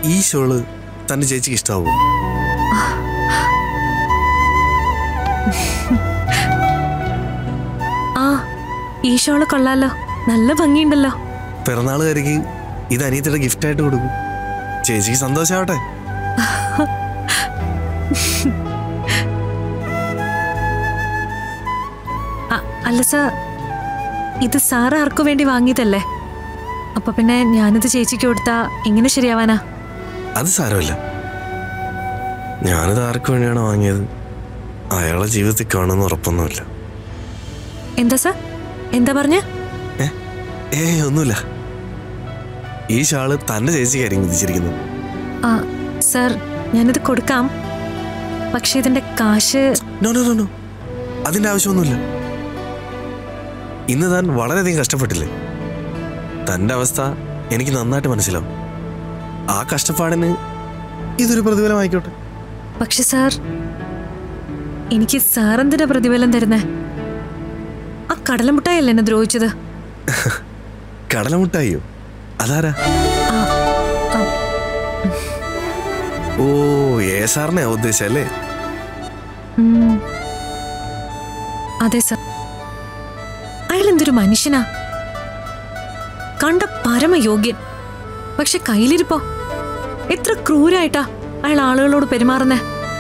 ഈ ഷോള് തന്റെ ചേച്ചിക്ക് ഇഷ്ടാവോ ആ ഈ ഷോള് കൊള്ളാലോ നല്ല ഭംഗിയുണ്ടല്ലോ പിറന്നാളുകാരിക്ക് ഇത് അനിയത്തിയുടെ ഗിഫ്റ്റ് ആയിട്ട് കൊടുക്കും ചേച്ചിക്ക് സന്തോഷാവട്ടെ അ- അല്ല സർ ഇത് സാറ് ആർക്കു വേണ്ടി വാങ്ങിയതല്ലേ അപ്പൊ പിന്നെ ഞാനിത് ചേച്ചിക്ക് കൊടുത്താ എങ്ങനെ ശരിയാവാനാ അത് സാരമില്ല ഞാനിത് ആർക്ക് വേണ്ടിയാണ് വാങ്ങിയത് അയാളെ ജീവിതത്തിൽ കാണുമെന്ന് ഉറപ്പൊന്നുമില്ല എന്താ സർ എന്താ പറഞ്ഞ ഏ ഏയ് ഒന്നുമില്ല ഈ ഷാള് തന്റെ ചേച്ചിക്കായിരിക്കും വിധിച്ചിരിക്കുന്നത് ആ സർ ഞാനിത് കൊടുക്കാം പക്ഷെ ഇതിന്റെ കാശ് നോ നോ നോ നോ അതിന്റെ ആവശ്യമൊന്നുമില്ല ഇന്ന് താൻ വളരെയധികം കഷ്ടപ്പെട്ടില്ലേ തന്റെ അവസ്ഥ എനിക്ക് നന്നായിട്ട് മനസ്സിലാവും ആ കഷ്ടപ്പാടിന് ഇതൊരു പ്രതിഫലമായിക്കോട്ടെ പക്ഷെ സാർ എനിക്ക് സാർ എന്തിനാ പ്രതിഫലം തരുന്നേ ആ കടലമുട്ടായല്ലേ എന്നെ ദ്രോഹിച്ചത് കടലമുട്ടായിയോ അതാരാ ആ, ആ, ഓ ഏ സാറിനെ ഉദ്ദേശിച്ചല്ലേ ഉം. അതെ സാർ അയാൾ എന്തൊരു മനുഷ്യനാ കണ്ട പരമയോഗ്യൻ പക്ഷെ കയ്യിലിരിപ്പോ എത്ര ക്രൂരായിട്ടാ അയാൾ ആളുകളോട് പെരുമാറുന്നേ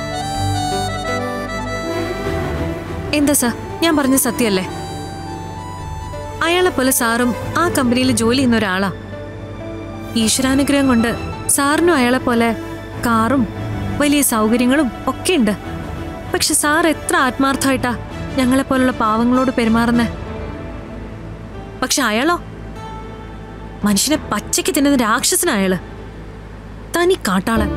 എന്താ സാർ ഞാൻ പറഞ്ഞ സത്യല്ലേ അയാളെ പോലെ സാറും ആ കമ്പനിയിൽ ജോലി ചെയ്യുന്ന ഒരാളാ ഈശ്വരാനുഗ്രഹം കൊണ്ട് സാറിനും അയാളെ പോലെ കാറും വലിയ സൗകര്യങ്ങളും ഒക്കെ ഉണ്ട് പക്ഷെ സാർ എത്ര ആത്മാർത്ഥമായിട്ടാ ഞങ്ങളെപ്പോലുള്ള പാവങ്ങളോട് പെരുമാറുന്നേ പക്ഷെ അയാളോ മനുഷ്യനെ പച്ചയ്ക്ക് തിന്നുന്ന രാക്ഷസനാ അയാള് തനി കാട്ടാളൻ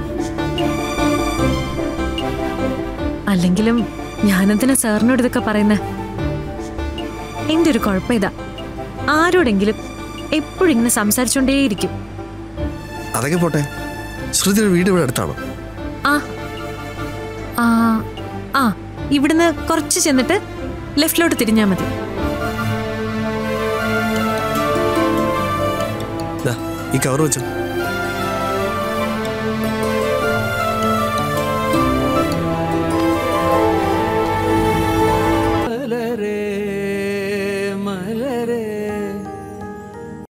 അല്ലെങ്കിലും ഞാനെന്തിനാ സാറിനോട് ഇതൊക്കെ പറയുന്നേ എന്റെ ഒരു കുഴപ്പം ഇതാ ആരോടെങ്കിലും എപ്പോഴും ഇങ്ങനെ സംസാരിച്ചുകൊണ്ടേയിരിക്കും അതൊക്കെ പോട്ടെ ശ്രുതിയുടെ വീട് ഇവിടെ അടുത്താണോ ആ ആ ആ ഇവിടുന്ന് കുറച്ച് ചെന്നിട്ട് ലെഫ്റ്റിലോട്ട് തിരിഞ്ഞാൽ മതി ദാ, ഈ കവർ വെച്ചോ